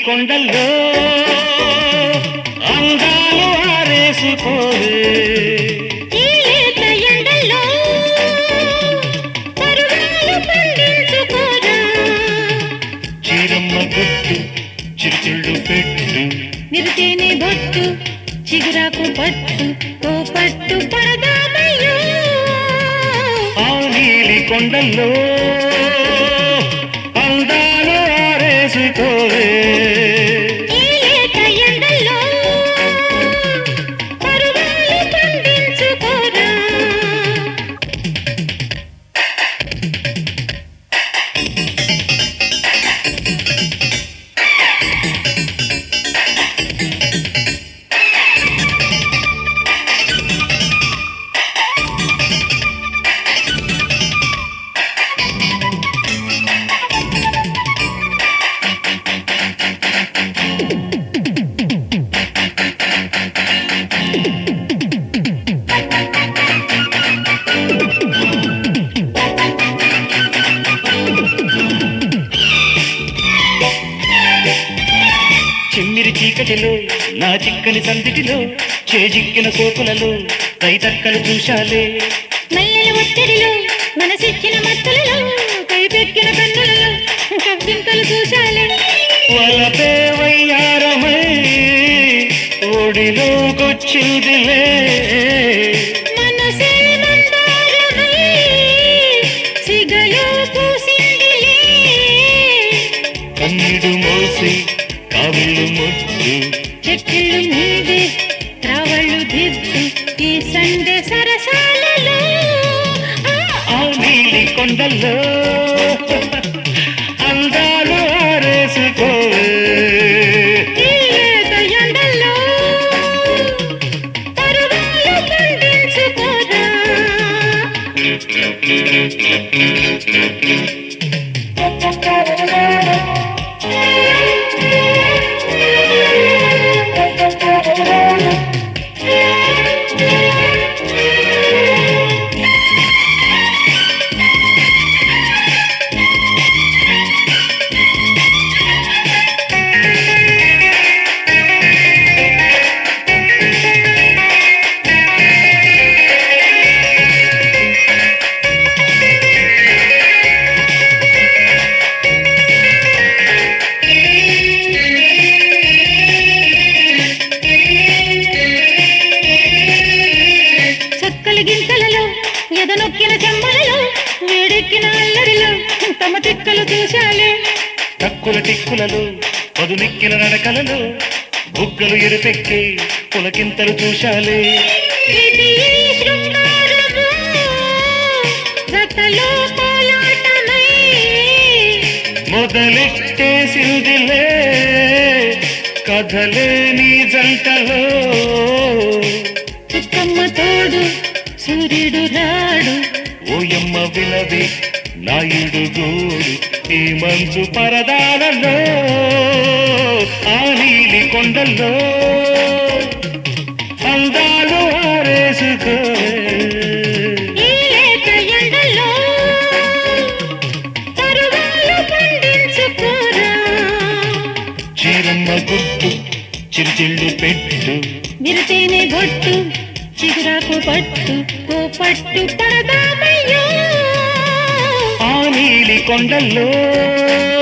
కొండల్లో అందాలు ఆరేసుకోవే ఈ లేత ఎండల్లో పరువాలు పండించుకోరా చీరమ్మ గుట్టు చిరుతిళ్ళు పెట్టు నిరితేనే బొట్టు చిగురాకు పట్టు ఓ పట్టు పడదామయ్యో ఆ నీలి కొండల్లో అందాలు ఆరేసుకోవే ఈ లేత ఎండల్లో పరువాలు పండించుకోరా చిమ్మిరి చీకటిలో నా చిక్కని సందిటిలో చేజిక్కిన సోకులలో రైతక్కలు చూశాలే మల్లెల ఒత్తిడిలో మనసిచ్చిన మత్తులలో కైపెక్కిన కన్నులలో కవ్వింతలు చూశాలే వలపే వయ్యారమై ఒడిలోకొచ్చిందిలే మనసే మందారమై సిగలో పూసిందిలే కన్నిడు మోసి కావిళ్ళు ముద్దు చెక్కిళ్ళు మీదే త్రావళ్ళు దిద్దు ఈ సండే సరసాలలో ఆ, ఆ నీలి కొండల్లో అందాలు ఆరేసుకోవే ఈ లేత ఎండల్లో పరువాలు పండించుకోరా చక్కలి గింతలలో ఎదనొక్కిన చెమ్మలలో వేడెక్కిన అల్లరిలో తమ తిక్కలు చూశాలే తక్కుల టిక్కులలో పదునెక్కిన నడకలలో బుగ్గలు ఎరుపెక్కి పులకింతలు చూశాలే ఇది ఈ శృంగారము, జతలో కోలాటమై మొదలెట్టేసిందిలే కథలే నీ జంటలో చుక్కమ్మ తోడు సూర్యుడు రాడు ఓయమ్మ వినది నాయుడు గోడు ఈ మంచు పరదాలలో ఆ నీలి కొండల్లో అందాలు ఆరేసుకో ఈ లేత ఎండలో తరువాలు పండించుకోరా చీరమ్మ గుట్టు చిరుచిళ్ళు పెట్టు విరితేనే బొట్టు చిగురాకు పట్టు ఓ పట్టు పడదామయ్యో ఆ నీలి కొండల్లో